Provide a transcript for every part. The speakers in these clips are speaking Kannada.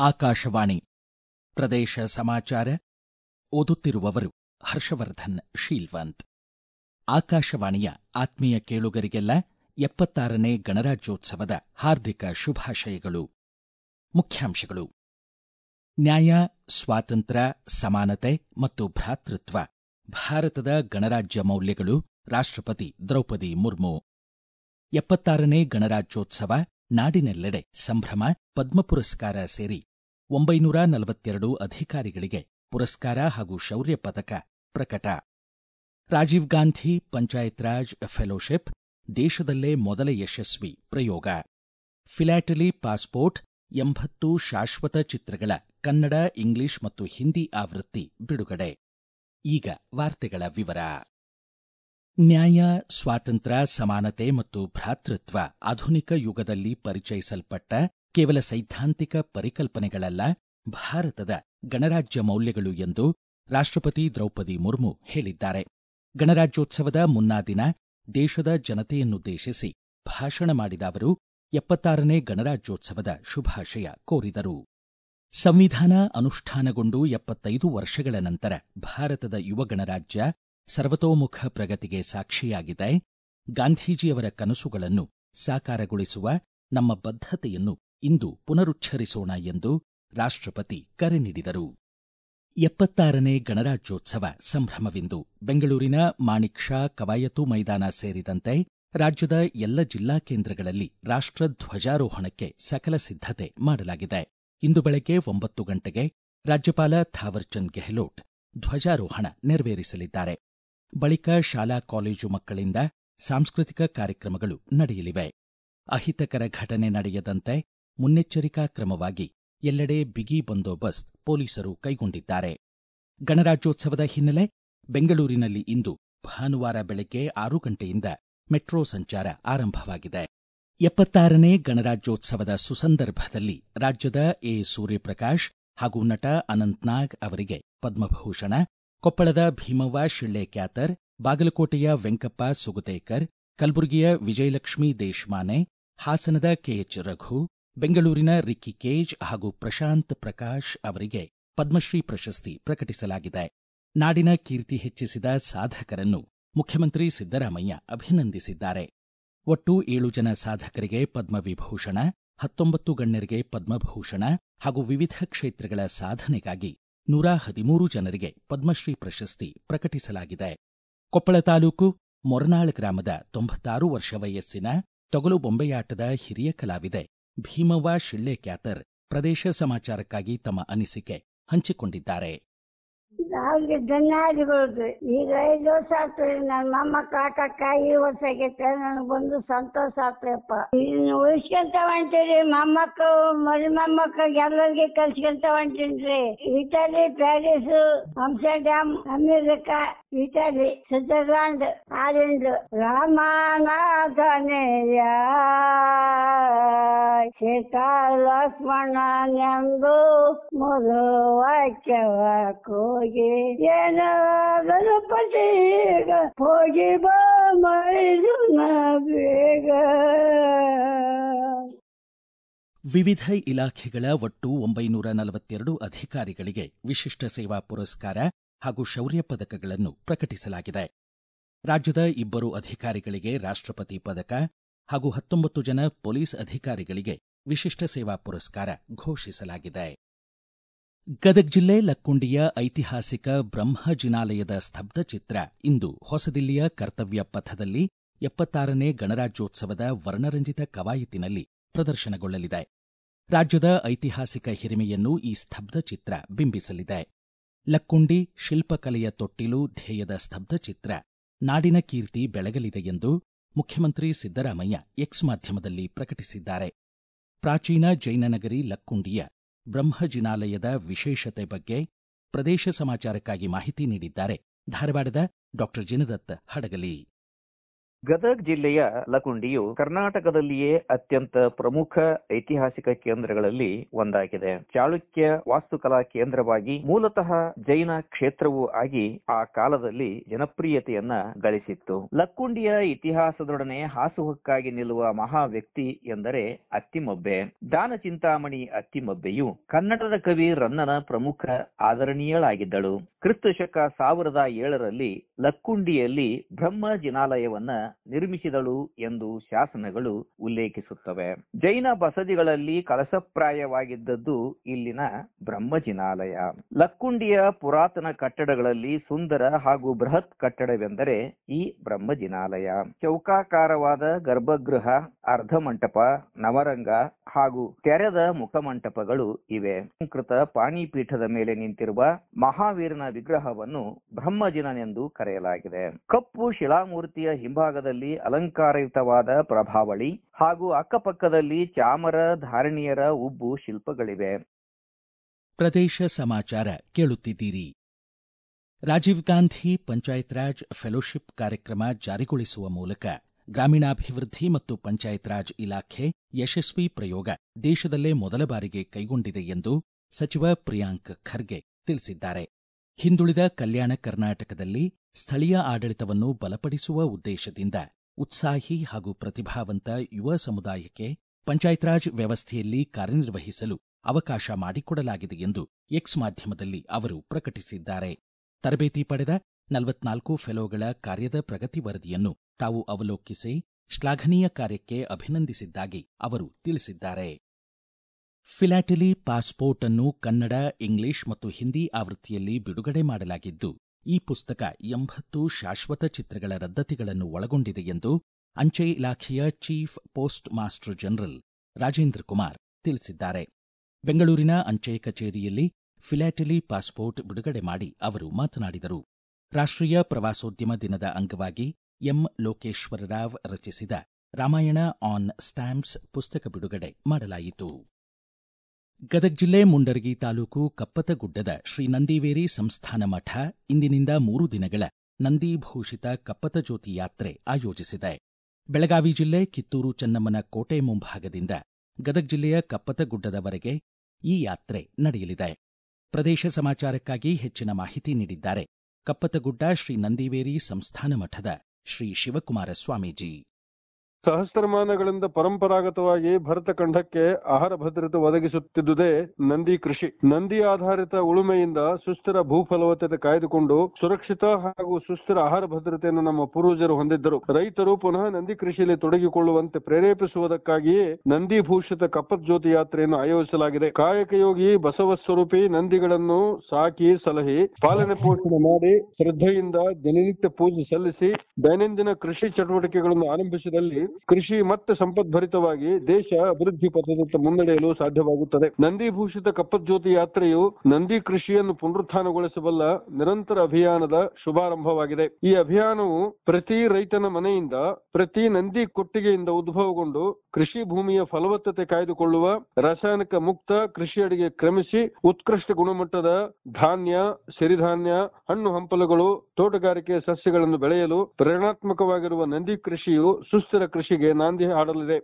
ಆಕಾಶವಾಣಿ ಪ್ರದೇಶ ಸಮಾಚಾರ ಓದುತ್ತಿರುವವರು ಹರ್ಷವರ್ಧನ್ ಶೀಲ್ವಂತ್ ಆಕಾಶವಾಣಿಯ ಆತ್ಮೀಯ ಕೇಳುಗರಿಗೆಲ್ಲ ಎಪ್ಪತ್ತಾರನೇ ಗಣರಾಜ್ಯೋತ್ಸವದ ಹಾರ್ದಿಕ ಶುಭಾಶಯಗಳು ಮುಖ್ಯಾಂಶಗಳು ನ್ಯಾಯ ಸ್ವಾತಂತ್ರ್ಯ ಸಮಾನತೆ ಮತ್ತು ಭ್ರಾತೃತ್ವ ಭಾರತದ ಗಣರಾಜ್ಯ ಮೌಲ್ಯಗಳು ರಾಷ್ಟ್ರಪತಿ ದ್ರೌಪದಿ ಮುರ್ಮು ಎಪ್ಪತ್ತಾರನೇ ಗಣರಾಜ್ಯೋತ್ಸವ ನಾಡಿನೆಲ್ಲೆಡೆ ಸಂಭ್ರಮ ಪದ್ಮ ಪುರಸ್ಕಾರ ಸೇರಿ ಒಂಬೈನೂರ ನಲವತ್ತೆರಡು ಅಧಿಕಾರಿಗಳಿಗೆ ಪುರಸ್ಕಾರ ಹಾಗೂ ಶೌರ್ಯ ಪದಕ ಪ್ರಕಟ ರಾಜೀವ್ ಗಾಂಧಿ ಪಂಚಾಯತ್ ರಾಜ್ ಫೆಲೋಶಿಪ್ ದೇಶದಲ್ಲೇ ಮೊದಲ ಯಶಸ್ವಿ ಪ್ರಯೋಗ ಫಿಲಾಟಲಿ ಪಾಸ್ಪೋರ್ಟ್ ಎಂಬತ್ತು ಶಾಶ್ವತ ಚಿತ್ರಗಳ ಕನ್ನಡ ಇಂಗ್ಲಿಷ್ ಮತ್ತು ಹಿಂದಿ ಆವೃತ್ತಿ ಬಿಡುಗಡೆ ಈಗ ವಾರ್ತೆಗಳ ವಿವರ ನ್ಯಾಯ ಸ್ವಾತಂತ್ರ್ಯ ಸಮಾನತೆ ಮತ್ತು ಭ್ರಾತೃತ್ವ ಆಧುನಿಕ ಯುಗದಲ್ಲಿ ಪರಿಚಯಿಸಲ್ಪಟ್ಟ ಕೇವಲ ಸೈದ್ಧಾಂತಿಕ ಪರಿಕಲ್ಪನೆಗಳಲ್ಲ ಭಾರತದ ಗಣರಾಜ್ಯ ಮೌಲ್ಯಗಳು ಎಂದು ರಾಷ್ಟ್ರಪತಿ ದ್ರೌಪದಿ ಮುರ್ಮು ಹೇಳಿದ್ದಾರೆ ಗಣರಾಜ್ಯೋತ್ಸವದ ಮುನ್ನಾ ದಿನ ದೇಶದ ಜನತೆಯನ್ನುದ್ದೇಶಿಸಿ ಭಾಷಣ ಮಾಡಿದ ಅವರು ಎಪ್ಪತ್ತಾರನೇ ಗಣರಾಜ್ಯೋತ್ಸವದ ಶುಭಾಶಯ ಕೋರಿದರು ಸಂವಿಧಾನ ಅನುಷ್ಠಾನಗೊಂಡು ಎಪ್ಪತ್ತೈದು ವರ್ಷಗಳ ನಂತರ ಭಾರತದ ಯುವ ಗಣರಾಜ್ಯ ಸರ್ವತೋಮುಖ ಪ್ರಗತಿಗೆ ಸಾಕ್ಷಿಯಾಗಿದೆ ಗಾಂಧೀಜಿಯವರ ಕನಸುಗಳನ್ನು ಸಾಕಾರಗೊಳಿಸುವ ನಮ್ಮ ಬದ್ಧತೆಯನ್ನು ಇಂದು ಪುನರುಚ್ಚರಿಸೋಣ ಎಂದು ರಾಷ್ಟ್ರಪತಿ ಕರೆ ನೀಡಿದರು ಎಪ್ಪತ್ತಾರನೇ ಗಣರಾಜ್ಯೋತ್ಸವ ಸಂಭ್ರಮವಿಂದು ಬೆಂಗಳೂರಿನ ಮಾಣಿಕ್ ಷಾ ಕವಾಯತು ಮೈದಾನ ಸೇರಿದಂತೆ ರಾಜ್ಯದ ಎಲ್ಲ ಜಿಲ್ಲಾ ಕೇಂದ್ರಗಳಲ್ಲಿ ರಾಷ್ಟ್ರ ಧ್ವಜಾರೋಹಣಕ್ಕೆ ಸಕಲ ಸಿದ್ಧತೆ ಮಾಡಲಾಗಿದೆ ಇಂದು ಬೆಳಗ್ಗೆ ಒಂಬತ್ತು ಗಂಟೆಗೆ ರಾಜ್ಯಪಾಲ ಥಾವರ್ಚಂದ್ ಗೆಹ್ಲೋಟ್ ಧ್ವಜಾರೋಹಣ ನೆರವೇರಿಸಲಿದ್ದಾರೆ ಬಳಿಕ ಶಾಲಾ ಕಾಲೇಜು ಮಕ್ಕಳಿಂದ ಸಾಂಸ್ಕೃತಿಕ ಕಾರ್ಯಕ್ರಮಗಳು ನಡೆಯಲಿವೆ ಅಹಿತಕರ ಘಟನೆ ನಡೆಯದಂತೆ ಮುನ್ನೆಚ್ಚರಿಕಾ ಕ್ರಮವಾಗಿ ಎಲ್ಲೆಡೆ ಬಿಗಿ ಬಂದೋಬಸ್ತ್ ಪೊಲೀಸರು ಕೈಗೊಂಡಿದ್ದಾರೆ ಗಣರಾಜ್ಯೋತ್ಸವದ ಹಿನ್ನೆಲೆ ಬೆಂಗಳೂರಿನಲ್ಲಿ ಇಂದು ಭಾನುವಾರ ಬೆಳಗ್ಗೆ ಆರು ಗಂಟೆಯಿಂದ ಮೆಟ್ರೋ ಸಂಚಾರ ಆರಂಭವಾಗಿದೆ ಎಪ್ಪತ್ತಾರನೇ ಗಣರಾಜ್ಯೋತ್ಸವದ ಸುಸಂದರ್ಭದಲ್ಲಿ ರಾಜ್ಯದ ಎ ಸೂರ್ಯಪ್ರಕಾಶ್ ಹಾಗೂ ನಟ ಅನಂತ್ನಾಗ್ ಅವರಿಗೆ ಪದ್ಮಭೂಷಣ ಕೊಪ್ಪಳದ ಭೀಮವ್ವ ಶಿಳ್ಳೆ ಕ್ಯಾತರ್ ಬಾಗಲಕೋಟೆಯ ವೆಂಕಪ್ಪ ಸುಗತೇಕರ್ ಕಲಬುರಗಿಯ ವಿಜಯಲಕ್ಷ್ಮಿ ದೇಶಮಾನೆ ಹಾಸನದ ಕೆಎಚ್ ರಘು ಬೆಂಗಳೂರಿನ ರಿಕ್ಕಿ ಕೇಜ್ ಹಾಗೂ ಪ್ರಶಾಂತ್ ಪ್ರಕಾಶ್ ಅವರಿಗೆ ಪದ್ಮಶ್ರೀ ಪ್ರಶಸ್ತಿ ಪ್ರಕಟಿಸಲಾಗಿದೆ ನಾಡಿನ ಕೀರ್ತಿ ಹೆಚ್ಚಿಸಿದ ಸಾಧಕರನ್ನು ಮುಖ್ಯಮಂತ್ರಿ ಸಿದ್ದರಾಮಯ್ಯ ಅಭಿನಂದಿಸಿದ್ದಾರೆ ಒಟ್ಟು ಏಳು ಜನ ಸಾಧಕರಿಗೆ ಪದ್ಮವಿಭೂಷಣ ಹತ್ತೊಂಬತ್ತು ಗಣ್ಯರಿಗೆ ಪದ್ಮಭೂಷಣ ಹಾಗೂ ವಿವಿಧ ಕ್ಷೇತ್ರಗಳ ಸಾಧನೆಗಾಗಿ ನೂರ ಹದಿಮೂರು ಜನರಿಗೆ ಪದ್ಮಶ್ರೀ ಪ್ರಶಸ್ತಿ ಪ್ರಕಟಿಸಲಾಗಿದೆ ಕೊಪ್ಪಳ ತಾಲೂಕು ಮೊರನಾಳ್ ಗ್ರಾಮದ ತೊಂಬತ್ತಾರು ವರ್ಷ ವಯಸ್ಸಿನ ತೊಗಲು ಬೊಂಬೆಯಾಟದ ಹಿರಿಯ ಕಲಾವಿದೆ ಭೀಮವ್ವ ಶಿಳ್ಳೆ ಕ್ಯಾತರ್ ಪ್ರದೇಶ ಸಮಾಚಾರಕ್ಕಾಗಿ ತಮ್ಮ ಅನಿಸಿಕೆ ಹಂಚಿಕೊಂಡಿದ್ದಾರೆ ಅವ್ರಿಗೆ ಧನ್ಯವಾದಗಳು ಈಗ ಐದು ವರ್ಷ ಆಗ್ತದೆ ನನ್ನ ಮೊಮ್ಮಕ್ಕ ಹಾಕಕ್ಕ ಈ ವರ್ಷ ಆಗೈತೆ ನನಗೆ ಬಂದು ಸಂತೋಷ ಆಗ್ತದಪ್ಪ ಇನ್ನು ಉಳಿಸ್ಕೊಂತ ಹೊಂಟೀರಿ ಮೊಮ್ಮಕ್ಕಳು ಮರಿ ಮೊಮ್ಮಕ್ಕಳಿಗೆ ಎಲ್ಲರಿಗೆ ಕಲ್ಸ್ಕೊಂತ ಹೊಂಟೀನ್ರಿ Italy Paris Amsterdam America Italy Switzerland ಆರೆಂಡ್ ರಾಮನಾಥನೆಯ ಸೀತಾ ಲಕ್ಷ್ಮಣನೆಂದು ಮುರು ವಾಕ್ಯವ ಹೋಗಿ ಏನಾದರೂ ಪಟೀಗ ಹೋಗಿ ಬಾ ಮೈದುನ ಬೇಗ ವಿವಿಧ ಇಲಾಖೆಗಳ ಒಟ್ಟು ಒಂಬೈನೂರ ನಲವತ್ತೆರಡು ಅಧಿಕಾರಿಗಳಿಗೆ ವಿಶಿಷ್ಟ ಸೇವಾ ಪುರಸ್ಕಾರ ಹಾಗೂ ಶೌರ್ಯ ಪದಕಗಳನ್ನು ಪ್ರಕಟಿಸಲಾಗಿದೆ ರಾಜ್ಯದ ಇಬ್ಬರು ಅಧಿಕಾರಿಗಳಿಗೆ ರಾಷ್ಟ್ರಪತಿ ಪದಕ ಹಾಗೂ ಹತ್ತೊಂಬತ್ತು ಜನ ಪೊಲೀಸ್ ಅಧಿಕಾರಿಗಳಿಗೆ ವಿಶಿಷ್ಟ ಸೇವಾ ಪುರಸ್ಕಾರ ಘೋಷಿಸಲಾಗಿದೆ ಗದಗ ಜಿಲ್ಲೆ ಲಕ್ಕುಂಡಿಯ ಐತಿಹಾಸಿಕ ಬ್ರಹ್ಮ ಜಿನಾಲಯದ ಸ್ತಬ್ಧ ಚಿತ್ರ ಇಂದು ಹೊಸದಿಲ್ಲಿಯ ಕರ್ತವ್ಯ ಪಥದಲ್ಲಿ ಎಪ್ಪತ್ತಾರನೇ ಗಣರಾಜ್ಯೋತ್ಸವದ ವರ್ಣರಂಜಿತ ಕವಾಯತಿನಲ್ಲಿ ಪ್ರದರ್ಶನಗೊಳ್ಳಲಿದೆ ರಾಜ್ಯದ ಐತಿಹಾಸಿಕ ಹಿರಿಮೆಯನ್ನು ಈ ಸ್ತಬ್ಧ ಚಿತ್ರ ಬಿಂಬಿಸಲಿದೆ ಲಕ್ಕುಂಡಿ ಶಿಲ್ಪಕಲೆಯ ತೊಟ್ಟಿಲು ಧ್ಯೇಯದ ಸ್ತಬ್ಧ ಚಿತ್ರ ನಾಡಿನ ಕೀರ್ತಿ ಬೆಳಗಲಿದೆ ಎಂದು ಮುಖ್ಯಮಂತ್ರಿ ಸಿದ್ದರಾಮಯ್ಯ ಎಕ್ಸ್ ಮಾಧ್ಯಮದಲ್ಲಿ ಪ್ರಕಟಿಸಿದ್ದಾರೆ ಪ್ರಾಚೀನ ಜೈನನಗರಿ ಲಕ್ಕುಂಡಿಯ ಬ್ರಹ್ಮಜಿನಾಲಯದ ವಿಶೇಷತೆ ಬಗ್ಗೆ ಪ್ರದೇಶ ಸಮಾಚಾರಕ್ಕಾಗಿ ಮಾಹಿತಿ ನೀಡಿದ್ದಾರೆ ಧಾರವಾಡದ ಡಾಕ್ಟರ್ ಜಿನದತ್ತ ಹಡಗಲಿ ಗದಗ ಜಿಲ್ಲೆಯ ಲಕುಂಡಿಯು ಕರ್ನಾಟಕದಲ್ಲಿಯೇ ಅತ್ಯಂತ ಪ್ರಮುಖ ಐತಿಹಾಸಿಕ ಕೇಂದ್ರಗಳಲ್ಲಿ ಒಂದಾಗಿದೆ ಚಾಳುಕ್ಯ ವಾಸ್ತುಕಲಾ ಕೇಂದ್ರವಾಗಿ ಮೂಲತಃ ಜೈನ ಕ್ಷೇತ್ರವೂ ಆಗಿ ಆ ಕಾಲದಲ್ಲಿ ಜನಪ್ರಿಯತೆಯನ್ನ ಗಳಿಸಿತ್ತು ಲಕ್ಕುಂಡಿಯ ಇತಿಹಾಸದೊಡನೆ ಹಾಸುಹೊಕ್ಕಾಗಿ ನಿಲ್ಲುವ ಮಹಾ ವ್ಯಕ್ತಿ ಎಂದರೆ ಅತ್ತಿಮಬ್ಬೆ ದಾನ ಚಿಂತಾಮಣಿ ಅತ್ತಿಮಬ್ಬೆಯು ಕನ್ನಡದ ಕವಿ ರನ್ನನ ಪ್ರಮುಖ ಆದರಣೀಯಳಾಗಿದ್ದಳು ಕ್ರಿಸ್ತ ಶಕ ಸಾವಿರದ ಏಳರಲ್ಲಿ ಲಕ್ಕುಂಡಿಯಲ್ಲಿ ಬ್ರಹ್ಮ ಜಿನಾಲಯವನ್ನ ನಿರ್ಮಿಸಿದಳು ಎಂದು ಶಾಸನಗಳು ಉಲ್ಲೇಖಿಸುತ್ತವೆ ಜೈನ ಬಸದಿಗಳಲ್ಲಿ ಕಳಸಪ್ರಾಯವಾಗಿದ್ದದ್ದು ಇಲ್ಲಿನ ಬ್ರಹ್ಮ ಜಿನಾಲಯ ಲಕ್ಕುಂಡಿಯ ಪುರಾತನ ಕಟ್ಟಡಗಳಲ್ಲಿ ಸುಂದರ ಹಾಗೂ ಬೃಹತ್ ಕಟ್ಟಡವೆಂದರೆ ಈ ಬ್ರಹ್ಮ ಜಿನಾಲಯ ಚೌಕಾಕಾರವಾದ ಗರ್ಭಗೃಹ ಅರ್ಧ ಮಂಟಪ ನವರಂಗ ಹಾಗೂ ತೆರೆದ ಮುಖಮಂಟಪಗಳು ಇವೆ ಅಲಂಕೃತ ಪಾಣಿಪೀಠದ ಮೇಲೆ ನಿಂತಿರುವ ಮಹಾವೀರನ ವಿಗ್ರಹವನ್ನು ಬ್ರಹ್ಮಜಿನನೆಂದು ಕರೆಯಲಾಗಿದೆ ಕಪ್ಪು ಶಿಲಾಮೂರ್ತಿಯ ಹಿಂಭಾಗದಲ್ಲಿ ಅಲಂಕಾರಯುತವಾದ ಪ್ರಭಾವಳಿ ಹಾಗೂ ಅಕ್ಕಪಕ್ಕದಲ್ಲಿ ಚಾಮರ ಧಾರಣಿಯರ ಉಬ್ಬು ಶಿಲ್ಪಗಳಿವೆ ಪ್ರದೇಶ ಸಮಾಚಾರ ಕೇಳುತ್ತಿದ್ದೀರಿ ರಾಜೀವ್ ಗಾಂಧಿ ಪಂಚಾಯತ್ ರಾಜ್ ಫೆಲೋಶಿಪ್ ಕಾರ್ಯಕ್ರಮ ಜಾರಿಗೊಳಿಸುವ ಮೂಲಕ ಗ್ರಾಮೀಣಾಭಿವೃದ್ಧಿ ಮತ್ತು ಪಂಚಾಯತ್ ರಾಜ್ ಇಲಾಖೆ ಯಶಸ್ವಿ ಪ್ರಯೋಗ ದೇಶದಲ್ಲೇ ಮೊದಲ ಬಾರಿಗೆ ಕೈಗೊಂಡಿದೆ ಎಂದು ಸಚಿವ ಪ್ರಿಯಾಂಕ್ ಖರ್ಗೆ ತಿಳಿಸಿದ್ದಾರೆ ಹಿಂದುಳಿದ ಕಲ್ಯಾಣ ಕರ್ನಾಟಕದಲ್ಲಿ ಸ್ಥಳೀಯ ಆಡಳಿತವನ್ನು ಬಲಪಡಿಸುವ ಉದ್ದೇಶದಿಂದ ಉತ್ಸಾಹಿ ಹಾಗೂ ಪ್ರತಿಭಾವಂತ ಯುವ ಸಮುದಾಯಕ್ಕೆ ಪಂಚಾಯತ್ ರಾಜ್ ವ್ಯವಸ್ಥೆಯಲ್ಲಿ ಕಾರ್ಯನಿರ್ವಹಿಸಲು ಅವಕಾಶ ಮಾಡಿಕೊಡಲಾಗಿದೆ ಎಂದು ಎಕ್ಸ್ ಮಾಧ್ಯಮದಲ್ಲಿ ಅವರು ಪ್ರಕಟಿಸಿದ್ದಾರೆ ತರಬೇತಿ ಪಡೆದ ನಲವತ್ನಾಲ್ಕು ಫೆಲೋಗಳ ಕಾರ್ಯದ ಪ್ರಗತಿ ವರದಿಯನ್ನು ತಾವು ಅವಲೋಕಿಸಿ ಶ್ಲಾಘನೀಯ ಕಾರ್ಯಕ್ಕೆ ಅಭಿನಂದಿಸಿದ್ದಾಗಿ ಅವರು ತಿಳಿಸಿದ್ದಾರೆ ಫಿಲಾಟಲಿ ಪಾಸ್ಪೋರ್ಟ್ ಅನ್ನು ಕನ್ನಡ ಇಂಗ್ಲಿಷ್ ಮತ್ತು ಹಿಂದಿ ಆವೃತ್ತಿಯಲ್ಲಿ ಬಿಡುಗಡೆ ಮಾಡಲಾಗಿದ್ದು ಈ ಪುಸ್ತಕ ಎಂಬತ್ತು ಶಾಶ್ವತ ಚಿತ್ರಗಳ ರದ್ದತಿಗಳನ್ನು ಒಳಗೊಂಡಿದೆ ಎಂದು ಅಂಚೆ ಇಲಾಖೆಯ chief post master general Rajendra Kumar ತಿಳಿಸಿದ್ದಾರೆ ಬೆಂಗಳೂರಿನ ಅಂಚೆ ಕಚೇರಿಯಲ್ಲಿ ಫಿಲಾಟಲಿ ಪಾಸ್ಪೋರ್ಟ್ ಬಿಡುಗಡೆ ಮಾಡಿ ಅವರು ಮಾತನಾಡಿದರು ರಾಷ್ಟ್ರೀಯ ಪ್ರವಾಸೋದ್ಯಮ ದಿನದ ಅಂಗವಾಗಿ ಎಂ ಲೋಕೇಶ್ವರರಾವ್ ರಚಿಸಿದ ರಾಮಾಯಣ ಆನ್ ಸ್ಟ್ಯಾಂಪ್ಸ್ ಪುಸ್ತಕ ಬಿಡುಗಡೆ ಮಾಡಲಾಯಿತು ಗದಗ ಜಿಲ್ಲೆ ಮುಂಡರಗಿ ತಾಲೂಕು ಕಪ್ಪತಗುಡ್ಡದ ಶ್ರೀ ನಂದಿವೇರಿ ಸಂಸ್ಥಾನ ಮಠ ಇಂದಿನಿಂದ ಮೂರು ದಿನಗಳ ನಂದಿಭೂಷಿತ ಕಪ್ಪತಜ್ಯೋತಿ ಯಾತ್ರೆ ಆಯೋಜಿಸಿದೆ ಬೆಳಗಾವಿ ಜಿಲ್ಲೆ ಕಿತ್ತೂರು ಚೆನ್ನಮ್ಮನ ಕೋಟೆ ಮುಂಭಾಗದಿಂದ ಗದಗ ಜಿಲ್ಲೆಯ ಕಪ್ಪತಗುಡ್ಡದವರೆಗೆ ಈ ಯಾತ್ರೆ ನಡೆಯಲಿದೆ ಪ್ರದೇಶ ಸಮಾಚಾರಕ್ಕಾಗಿ ಹೆಚ್ಚಿನ ಮಾಹಿತಿ ನೀಡಿದ್ದಾರೆ ಕಪ್ಪತಗುಡ್ಡ ಶ್ರೀ ನಂದಿವೇರಿ ಸಂಸ್ಥಾನ ಮಠದ ಶ್ರೀ ಶಿವಕುಮಾರ ಸ್ವಾಮೀಜಿ ಸಹಸ್ರಮಾನಗಳಿಂದ ಪರಂಪರಾಗತವಾಗಿ ಭರತ ಖಂಡಕ್ಕೆ ಆಹಾರ ಭದ್ರತೆ ಒದಗಿಸುತ್ತಿದ್ದುದೇ ನಂದಿ ಕೃಷಿ ನಂದಿ ಆಧಾರಿತ ಉಳುಮೆಯಿಂದ ಸುಸ್ಥಿರ ಭೂಫಲವತ್ತತೆ ಕಾಯ್ದುಕೊಂಡು ಸುರಕ್ಷಿತ ಹಾಗೂ ಸುಸ್ಥಿರ ಆಹಾರ ಭದ್ರತೆಯನ್ನು ನಮ್ಮ ಪೂರ್ವಜರು ಹೊಂದಿದ್ದರು ರೈತರು ಪುನಃ ನಂದಿ ಕೃಷಿಯಲ್ಲಿ ತೊಡಗಿಕೊಳ್ಳುವಂತೆ ಪ್ರೇರೇಪಿಸುವುದಕ್ಕಾಗಿಯೇ ನಂದಿ ಭೂಷಿತ ಕಪ್ಪತ್ ಜ್ಯೋತಿ ಯಾತ್ರೆಯನ್ನು ಆಯೋಜಿಸಲಾಗಿದೆ ಕಾಯಕ ಯೋಗಿ ಬಸವ ಸ್ವರೂಪಿ ನಂದಿಗಳನ್ನು ಸಾಕಿ ಸಲಹಿ ಪಾಲನೆ ಪೋಷಣೆ ಮಾಡಿ ಶ್ರದ್ಧೆಯಿಂದ ದಿನನಿತ್ಯ ಪೂಜೆ ಸಲ್ಲಿಸಿ ದೈನಂದಿನ ಕೃಷಿ ಚಟುವಟಿಕೆಗಳನ್ನು ಆರಂಭಿಸಿದಲ್ಲಿ ಕೃಷಿ ಮತ್ತೆ ಸಂಪದ್ಭರಿತವಾಗಿ ದೇಶ ಅಭಿವೃದ್ಧಿ ಪಥದತ್ತ ಮುನ್ನಡೆಯಲು ಸಾಧ್ಯವಾಗುತ್ತದೆ ನಂದಿ ಭೂಷಿತ ಕಪ್ಪಜ್ಯೋತಿ ಯಾತ್ರೆಯು ನಂದಿ ಕೃಷಿಯನ್ನು ಪುನರುತ್ಥಾನಗೊಳಿಸಬಲ್ಲ ನಿರಂತರ ಅಭಿಯಾನದ ಶುಭಾರಂಭವಾಗಿದೆ ಈ ಅಭಿಯಾನವು ಪ್ರತಿ ರೈತನ ಮನೆಯಿಂದ ಪ್ರತಿ ನಂದಿ ಕೊಟ್ಟಿಗೆಯಿಂದ ಉದ್ಭವಗೊಂಡು ಕೃಷಿ ಭೂಮಿಯ ಫಲವತ್ತತೆ ಕಾಯ್ದುಕೊಳ್ಳುವ ರಾಸಾಯನಿಕ ಮುಕ್ತ ಕೃಷಿಯಡಿಗೆ ಕ್ರಮಿಸಿ ಉತ್ಕೃಷ್ಟ ಗುಣಮಟ್ಟದ ಧಾನ್ಯ ಸಿರಿಧಾನ್ಯ ಹಣ್ಣು ಹಂಪಲುಗಳು ತೋಟಗಾರಿಕೆ ಸಸ್ಯಗಳನ್ನು ಬೆಳೆಯಲು ಪ್ರೇರಣಾತ್ಮಕವಾಗಿರುವ ನಂದಿ ಕೃಷಿಯು ಸುಸ್ಥಿರ ಕೃಷಿಗೆ ನಾಂದಿ ಹಾಡಲಿದೆ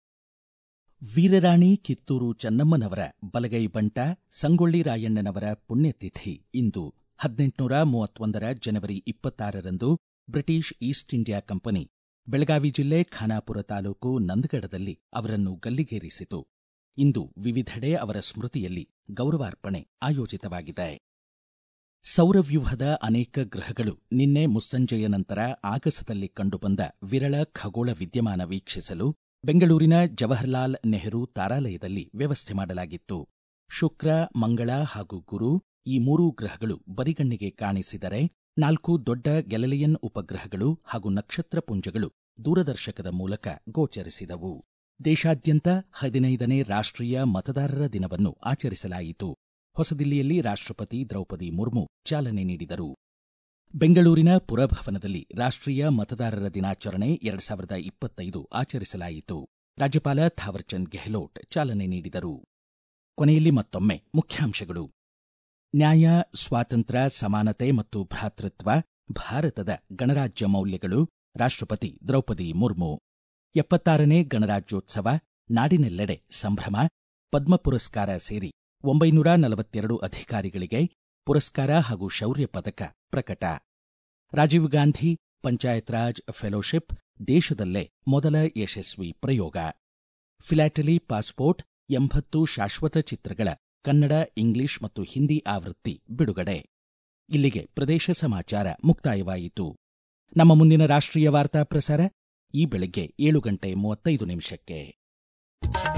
ವೀರರಾಣಿ ಕಿತ್ತೂರು ಚೆನ್ನಮ್ಮನವರ ಬಲಗೈ ಬಂಟ ಸಂಗೊಳ್ಳಿ ರಾಯಣ್ಣನವರ ಪುಣ್ಯತಿಥಿ ಇಂದು ಹದಿನೆಂಟುನೂರ ಮೂವತ್ತೊಂದರ ಜನವರಿ ಇಪ್ಪತ್ತಾರರಂದು British East India Company Belagavi ಜಿಲ್ಲೆ ಖಾನಾಪುರ ತಾಲೂಕು ನಂದಗಡದಲ್ಲಿ ಅವರನ್ನು ಗಲ್ಲಿಗೇರಿಸಿತು ಇಂದು ವಿವಿಧೆಡೆ ಅವರ ಸ್ಮೃತಿಯಲ್ಲಿ ಗೌರವಾರ್ಪಣೆ ಆಯೋಜಿತವಾಗಿದೆ ಸೌರವ್ಯೂಹದ ಅನೇಕ ಗ್ರಹಗಳು ನಿನ್ನೆ ಮುಸ್ಸಂಜೆಯ ನಂತರ ಆಗಸದಲ್ಲಿ ಕಂಡುಬಂದ ವಿರಳ ಖಗೋಳ ವಿದ್ಯಮಾನ ವೀಕ್ಷಿಸಲು ಬೆಂಗಳೂರಿನ ಜವಾಹರ್ಲಾಲ್ ನೆಹರು ತಾರಾಲಯದಲ್ಲಿ ವ್ಯವಸ್ಥೆ ಮಾಡಲಾಗಿತ್ತು ಶುಕ್ರ ಮಂಗಳ ಹಾಗೂ ಗುರು ಈ ಮೂರೂ ಗ್ರಹಗಳು ಬರಿಗಣ್ಣಿಗೆ ಕಾಣಿಸಿದರೆ ನಾಲ್ಕು ದೊಡ್ಡ ಗೆಲಲಿಯನ್ ಉಪಗ್ರಹಗಳು ಹಾಗೂ ನಕ್ಷತ್ರ ಪುಂಜಗಳು ದೂರದರ್ಶಕದ ಮೂಲಕ ಗೋಚರಿಸಿದವು ದೇಶಾದ್ಯಂತ ಹದಿನೈದನೇ ರಾಷ್ಟ್ರೀಯ ಮತದಾರರ ದಿನವನ್ನು ಆಚರಿಸಲಾಯಿತು ಹೊಸದಿಲ್ಲಿಯಲ್ಲಿ ರಾಷ್ಟ್ರಪತಿ ದ್ರೌಪದಿ ಮುರ್ಮು ಚಾಲನೆ ನೀಡಿದರು ಬೆಂಗಳೂರಿನ ಪುರಭವನದಲ್ಲಿ ರಾಷ್ಟ್ರೀಯ ಮತದಾರರ ದಿನಾಚರಣೆ ಎರಡ್ ಸಾವಿರದ ಇಪ್ಪತ್ತೈದು ಆಚರಿಸಲಾಯಿತು ರಾಜ್ಯಪಾಲ ಥಾವರ್ಚಂದ್ ಗೆಹ್ಲೋಟ್ ಚಾಲನೆ ನೀಡಿದರು ಕೊನೆಯಲ್ಲಿ ಮತ್ತೊಮ್ಮೆ ಮುಖ್ಯಾಂಶಗಳು ನ್ಯಾಯ ಸ್ವಾತಂತ್ರ್ಯ ಸಮಾನತೆ ಮತ್ತು ಭ್ರಾತೃತ್ವ ಭಾರತದ ಗಣರಾಜ್ಯ ಮೌಲ್ಯಗಳು ರಾಷ್ಟ್ರಪತಿ ದ್ರೌಪದಿ ಮುರ್ಮು ಎಪ್ಪತ್ತಾರನೇ ಗಣರಾಜ್ಯೋತ್ಸವ ನಾಡಿನೆಲ್ಲೆಡೆ ಸಂಭ್ರಮ ಪದ್ಮ ಪುರಸ್ಕಾರ ಸೇರಿ ಒಂಬೈನೂರ ನಲವತ್ತೆರಡು ಅಧಿಕಾರಿಗಳಿಗೆ ಪುರಸ್ಕಾರ ಹಾಗೂ ಶೌರ್ಯ ಪದಕ ಪ್ರಕಟ ರಾಜೀವ್ ಗಾಂಧಿ ಪಂಚಾಯತ್ ರಾಜ್ ಫೆಲೋಶಿಪ್ ದೇಶದಲ್ಲೇ ಮೊದಲ ಯಶಸ್ವಿ ಪ್ರಯೋಗ ಫಿಲಾಟಲಿ ಪಾಸ್ಪೋರ್ಟ್ ಎಂಬತ್ತು ಶಾಶ್ವತ ಚಿತ್ರಗಳ ಕನ್ನಡ ಇಂಗ್ಲಿಷ್ ಮತ್ತು ಹಿಂದಿ ಆವೃತ್ತಿ ಬಿಡುಗಡೆ ಇಲ್ಲಿಗೆ ಪ್ರದೇಶ ಸಮಾಚಾರ ಮುಕ್ತಾಯವಾಯಿತು ನಮ್ಮ ಮುಂದಿನ ರಾಷ್ಟ್ರೀಯ ವಾರ್ತಾ ಪ್ರಸಾರ ಈ ಬೆಳಗ್ಗೆ ಏಳು ಗಂಟೆ ಮೂವತ್ತೈದು ನಿಮಿಷಕ್ಕೆ